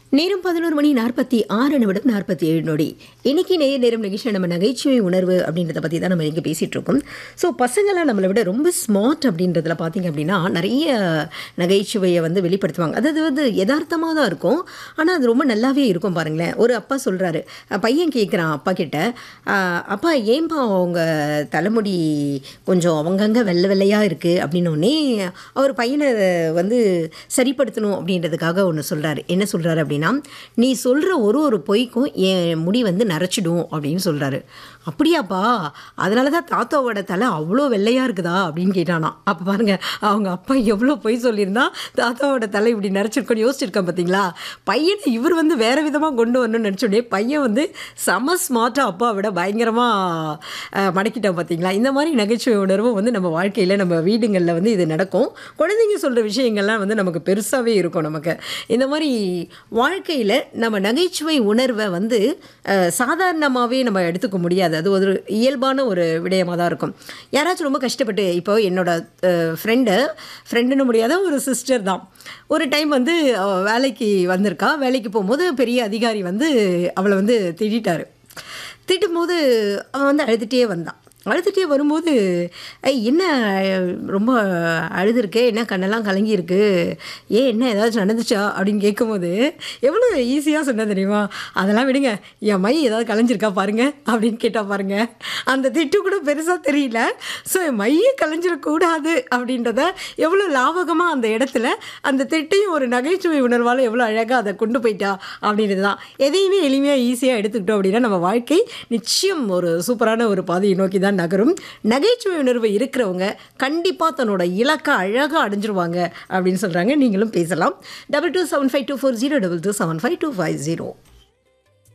நேரம் பதினோரு மணி நாற்பத்தி ஆறு நிமிடம் நாற்பத்தி ஏழு நொடி இன்னைக்கு நேர் நேரம் நிகழ்ச்சியில் நம்ம நகைச்சுவை உணர்வு அப்படின்றத பற்றி தான் நம்ம இங்கே பேசிகிட்டு இருக்கோம் ஸோ பசங்களாம் நம்மளை விட ரொம்ப ஸ்மார்ட் அப்படின்றதுல பார்த்தீங்க அப்படின்னா நிறைய நகைச்சுவையை வந்து வெளிப்படுத்துவாங்க அதாவது வந்து யதார்த்தமாக தான் இருக்கும் ஆனால் அது ரொம்ப நல்லாவே இருக்கும் பாருங்களேன் ஒரு அப்பா சொல்கிறாரு பையன் கேட்குறான் அப்பா கிட்ட "ஆஹ், அப்பா ஏன்பா அவங்க தலைமுடி கொஞ்சம் அவங்கங்க வெள்ளை வெள்ளையாக இருக்குது அப்படின்னோடனே அவர் பையனை வந்து சரிப்படுத்தணும் அப்படின்றதுக்காக ஒன்று சொல்கிறாரு என்ன சொல்கிறாரு அப்படின்னா நீ சொல்கிற ஒரு ஒரு பொய்க்கும் என் முடி வந்து நரைச்சிடும் அப்படின்னு சொல்கிறாரு அப்படியாப்பா அதனால தான் தாத்தாவோட தலை அவ்வளோ வெள்ளையாக இருக்குதா அப்படின்னு கேட்டானா அப்போ பாருங்க அவங்க அப்பா எவ்வளோ பொய் சொல்லியிருந்தா தாத்தாவோட தலை இப்படி நரைச்சிருக்கோன்னு யோசிச்சிருக்கேன் பார்த்தீங்களா பையனை இவர் வந்து வேறு விதமாக கொண்டு வரணும்னு நினச்சோடனே பையன் வந்து செம ஸ்மார்ட்டாக அப்பா விட பயங்கரமாக மடக்கிட்டான் பார்த்தீங்களா இந்த மாதிரி நகைச்சுவை உணர்வும் வந்து நம்ம வாழ்க்கையில் நம்ம வீடுங்களில் வந்து இது நடக்கும் குழந்தைங்க சொல்கிற விஷயங்கள்லாம் வந்து நமக்கு பெருசாகவே இருக்கும் நமக்கு இந்த மாதிரி வாழ்க்கையில் நம்ம நகைச்சுவை உணர்வை வந்து சாதாரணமாகவே நம்ம எடுத்துக்க முடியாது அது ஒரு இயல்பான ஒரு விடயமாக தான் இருக்கும் யாராச்சும் ரொம்ப கஷ்டப்பட்டு இப்போ என்னோட ஃப்ரெண்டு ஃப்ரெண்டுன்னு முடியாத ஒரு சிஸ்டர் தான் ஒரு டைம் வந்து அவ வேலைக்கு வந்திருக்கா வேலைக்கு போகும்போது பெரிய அதிகாரி வந்து அவளை வந்து திட்டாரு திட்டும்போது அவன் வந்து அழுதுகிட்டே வந்தான் அழுதுகிட்டே வரும்போது ஐய் என்ன ரொம்ப அழுதுருக்கே என்ன கண்ணெல்லாம் கலங்கியிருக்கு ஏன் என்ன ஏதாச்சும் நடந்துச்சா அப்படின்னு கேட்கும்போது எவ்வளோ ஈஸியாக சொன்ன தெரியுமா அதெல்லாம் விடுங்க என் மை ஏதாவது கலைஞ்சிருக்கா பாருங்க அப்படின்னு கேட்டா பாருங்க அந்த திட்டு கூட பெருசாக தெரியல ஸோ என் மையை கலைஞ்சிடக்கூடாது அப்படின்றத எவ்வளோ லாபகமாக அந்த இடத்துல அந்த திட்டையும் ஒரு நகைச்சுவை உணர்வால் எவ்வளோ அழகாக அதை கொண்டு போயிட்டா அப்படின்றது தான் எதையுமே எளிமையாக ஈஸியாக எடுத்துக்கிட்டோம் அப்படின்னா நம்ம வாழ்க்கை நிச்சயம் ஒரு சூப்பரான ஒரு பாதையை நோக்கி தான் நகரும் நகைச்சுவை உணர்வு இருக்கிறவங்க கண்டிப்பாக தன்னோட இலக்கை அழகாக அடைஞ்சிருவாங்க அப்படின்னு சொல்கிறாங்க நீங்களும் பேசலாம் double two seven five two four zero double two seven five two five zero